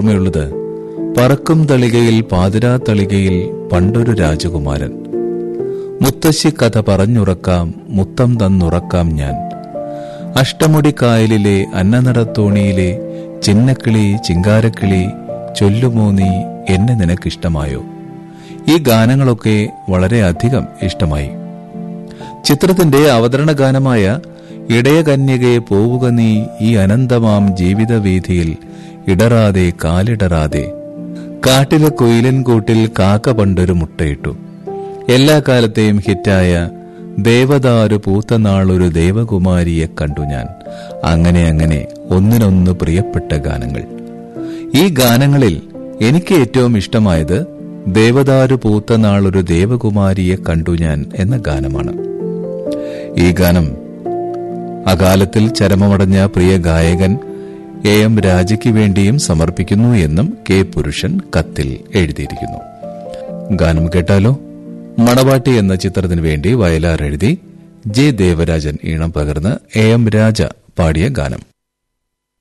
ഓർമ്മയുള്ളത് പറക്കും തളികയിൽ പാതിരാ തളികയിൽ പണ്ടൊരു രാജകുമാരൻ മുത്തശ്ശി കഥ പറഞ്ഞുറക്കാം മുത്തം തന്നുറക്കാം ഞാൻ അഷ്ടമുടിക്കായലിലെ അന്നനടത്തോണിയിലെ ചിന്നക്കിളി ചിങ്കാരക്കിളി ചൊല്ലുമോ നീ എന്നെ നിനക്കിഷ്ടമായോ ഈ ഗാനങ്ങളൊക്കെ വളരെയധികം ഇഷ്ടമായി ചിത്രത്തിന്റെ അവതരണ ഗാനമായ ഇടയകന്യകയെ പോവുക നീ ഈ അനന്തമാം ജീവിതവീഥിയിൽ ഇടറാതെ കാലിടറാതെ കാട്ടിലെ കൊയിലൻ കൂട്ടിൽ കാക്ക പണ്ടൊരു മുട്ടയിട്ടു എല്ലാ കാലത്തെയും ഹിറ്റായ ദേവദാരു പൂത്ത നാളൊരു ദേവകുമാരിയെ കണ്ടു ഞാൻ അങ്ങനെ അങ്ങനെ ഒന്നിനൊന്ന് പ്രിയപ്പെട്ട ഗാനങ്ങൾ ഈ ഗാനങ്ങളിൽ എനിക്ക് ഏറ്റവും ഇഷ്ടമായത് ദേവദാരു പൂത്ത നാളൊരു ദേവകുമാരിയെ കണ്ടു ഞാൻ എന്ന ഗാനമാണ് ഈ ഗാനം അകാലത്തിൽ ചരമമടഞ്ഞ പ്രിയ ഗായകൻ എ എം രാജയ്ക്ക് വേണ്ടിയും സമർപ്പിക്കുന്നു എന്നും കെ പുരുഷൻ കത്തിൽ എഴുതിയിരിക്കുന്നു ഗാനം കേട്ടാലോ മണവാട്ടി എന്ന ചിത്രത്തിന് വേണ്ടി വയലാർ എഴുതി ജെ ദേവരാജൻ ഈണം പകർന്ന് എ എം രാജ പാടിയ ഗാനം